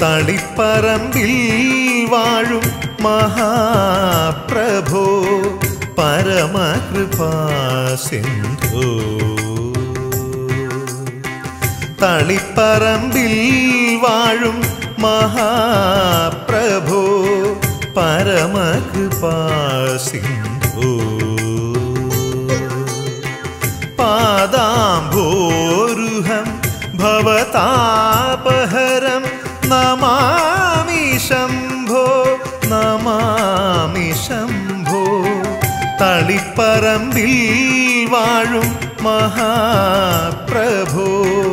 തളിപ്പറമ്പിൽ വാഴും മഹാപ്രഭോ പരമകൃപാ സിന്ധു തളിപ്പറമ്പിൽ വാഴും മഹാപ്രഭോ പരമകൃപാ സിന്ധു പാദാംഭോരുഹം ഭവതാപഹരം നമാമി ശംഭോ നമാമി ശംഭോ തളിപ്പറമ്പിൽ വാഴും മഹാപ്രഭോ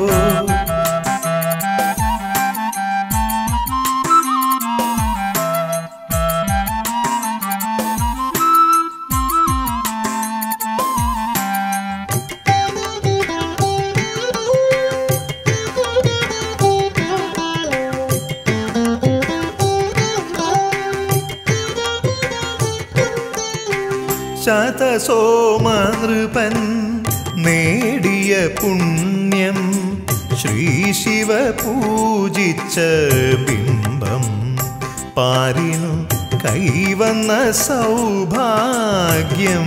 ശതസോമനൃപൻ നേടിയ പുണ്യം ശ്രീ ശിവ പൂജിച്ച ബിംബം പാരിനു കൈവന്ന സൗഭാഗ്യം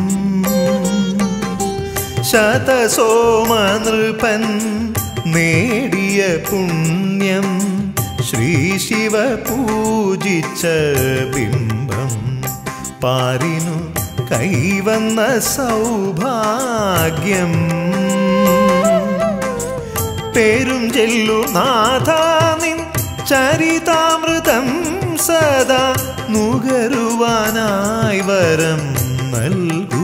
ശതസോമനൃപൻ നേടിയ പുണ്യം ശ്രീ ശിവ പൂജിച്ച ബിംബം പാരിനു കൈവന്ന സൗഭാഗ്യം പേരും ചെല്ലു നാഥാനിൻ ചരിതാമൃതം സദാ നുകരുവാനായി വരം നൽകൂ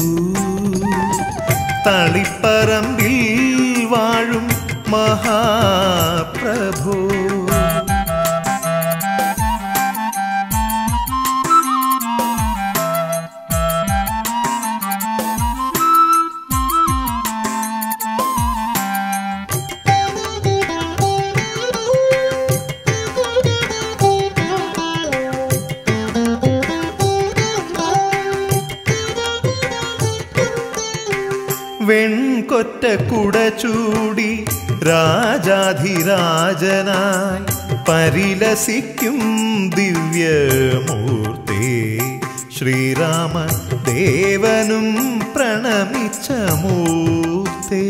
തളിപ്പറമ്പിൽ വാഴും മഹാപ്രഭു വെൺകൊറ്റ കുട ചൂടി രാജാധിരാജനായി പരിലസിക്കും ദിവ്യമൂർത്തേ ശ്രീരാമ ദേവനും പ്രണമിച്ച മൂർത്തേ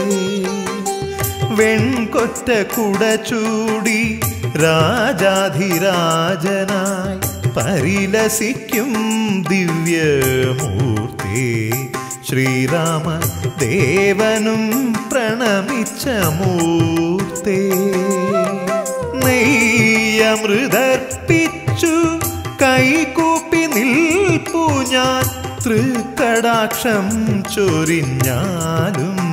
വെൺകൊറ്റ കുട ചൂടി രാജാധിരാജനായി പരിലസിക്കും ദിവ്യമൂർത്തേ ശ്രീരാമ ദേവനും പ്രണമിച്ച മൂർത്തേ നെയ്യമൃതർപ്പിച്ചു കൈകൂപ്പി നിൽപ്പു ഞാൻ തൃക്കടാക്ഷം ചൊരിഞ്ഞാലും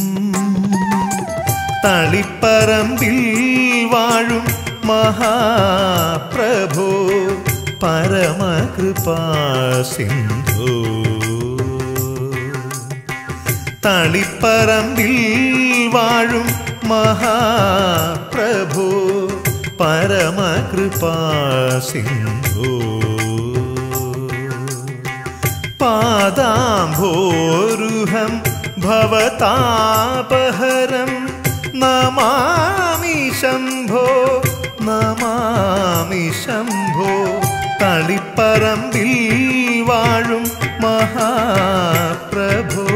തളിപ്പറമ്പിൽ വാഴും മഹാപ്രഭോ പരമകൃപാ സിന്ധു തളിപ്പറമ്പിൽ വാഴും മഹാപ്രഭു പരമകൃപാ സിന്ധു പാദാംഭോരുഹം ഭവതാപഹരം നമാമി ശംഭോ നമാമി ശംഭോ തളിപ്പറമ്പിൽ വാഴും മഹാപ്രഭോ